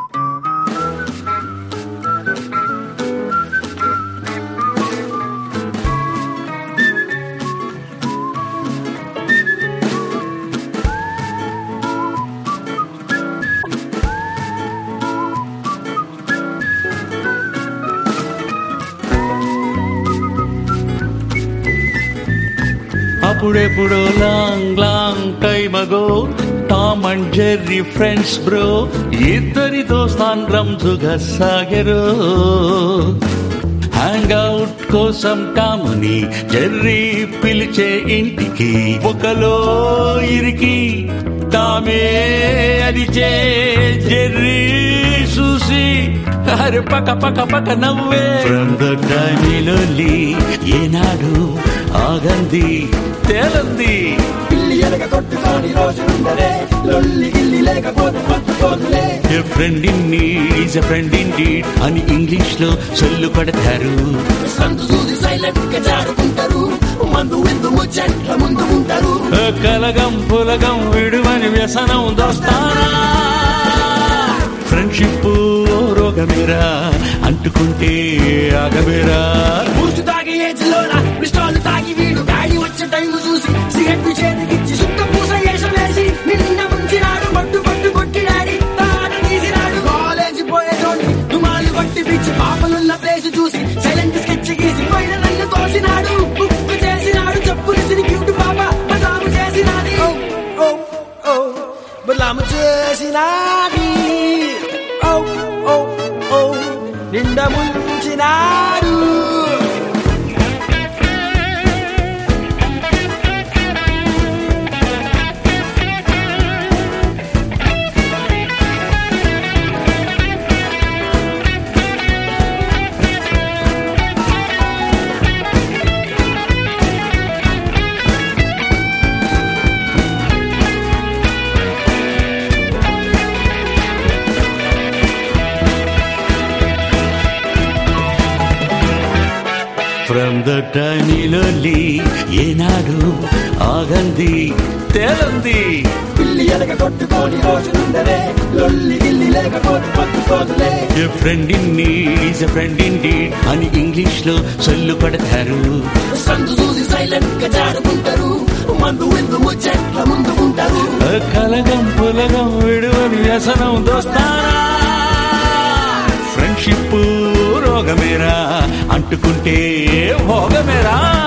అప్పుడెప్పుడు long long time ago Tom and Jerry friends bro ఇద్దరితో స్థానం సాగరు hang out కోసం టాముని Jerry పిలిచే ఇంటికి ఒకలో ఇరికి తామే అరిచే జెర్రీ చూసి అరే పక్క పక్క పక్క నవ్వే ఫ్రమ్ ద టైమిలోలి ఏనాడు ఆగంది తేలంది పిల్లి ఎలక కొట్టుకోని రోజులుండరే లొల్లి గిల్లి లేకపోతే పట్టుకోదులే a friend in is a friend indeed అని ఇంగ్లీష్ లో సొల్లు కొడతారు సందు చూసి సైలెంట్ గా జారుకుంటారు మందు విందు ముచ్చట్ల ముందు ఉంటారు ఏ కలగం పులగం విడువని వ్యసనం దోస్తానా ఫ్రెండ్షిప్ రోగమేరా అంటుకుంటే ఆగమేరా పూర్తి తాగే ఏజ్ లోన పిస్టాల్ తాగి వీడు గాడి వచ్చే టైం చూసి సిగరెట్ చేతికిచ్చి సుక్క పూస వేషం వేసి నిన్న ముంచినాడు పట్టు పట్టు కొట్టినాడి తాట తీసినాడు కాలేజీ పోయేటోని దుమాలు కొట్టి పిచ్చి పాపలున్న ప్లేస్ చూసి సైలెంట్ స్కెచ్ గీసి పైన నన్ను తోసినాడు బుక్ చేసినాడు చెప్పులు సిరి క్యూట్ పాప బదాము చేసినాది ఓ ఓ బదాము చేసినాది ఓ ఓ ఓ నిండా ముంచినాడు ఫ్రమ్ ద టైమిలోలి ఏనాడు ఆగంది తేలంది పిల్లి ఎలక కొట్టుకోని రోజులుండరే లొల్లి గిల్లి లేకపోతే పట్టుకోదులే a friend in is a friend indeed అని ఇంగ్లీష్ లో సొల్లు కొడతారు సందు చూసి సైలెంట్ గా జారుకుంటారు మందు విందు ముచ్చట్ల ముందు ఉంటారు ఏ కలగం పులగం విడువని వ్యసనం దోస్తానా ఫ్రెండ్షిప్ రోగమేరా అంటుకుంటే భోగమేరా